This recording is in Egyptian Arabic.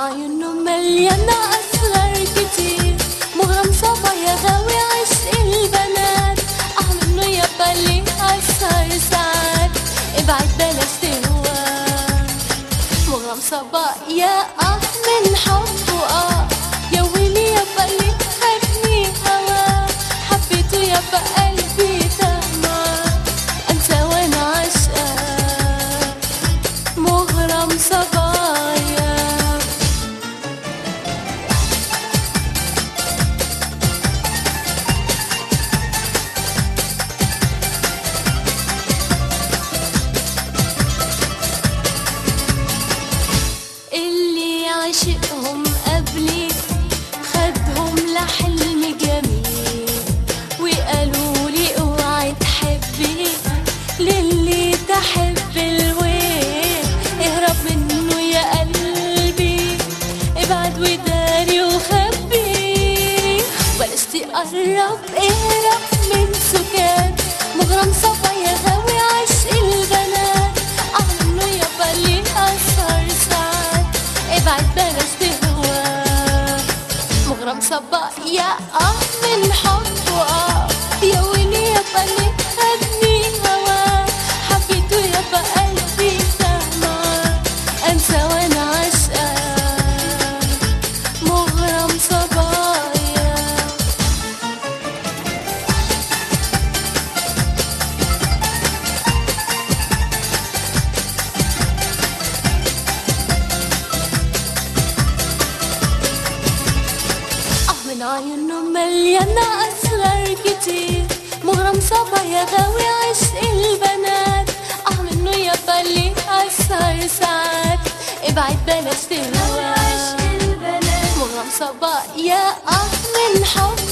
عيونه مليانة أسرار كتير مغرم صبايا غاوي عشق البنات أه منه يابا ليه أسهر ساعات ابعد بلاش تهوى مغرم صبايا أه من حبه أه يا ويلي يابا ليه خدني هوا حبيته يابا قلبي تهمة أنسى وأنا عاشقة مغرم صبايا اللي عشقهم قبلي خدهم لحلم جميل وقالوا لي اوعي تحبي للي تحب الويل اهرب منه يا قلبي ابعد وداري وخبي بلاش تقرب اهرب من سكات مغرم صبايا غاوي عشق البنات عنه يابا ليه أسهر ساعات ابعد بلاش تهوى مغرم صبايا اه من حبه اه يا ويلي يابا ليه خدني هوا حبيته يابا قلبي فاهمة انسى وانا عاشقة مغرم صبايا اه من عيونه مليانة أسرار كتير مغرم صبايا غاوي عشق البنات اه منه يابا ليه أسهر ساعات ابعد بلاش تهوى مغرم صبايا اه من حب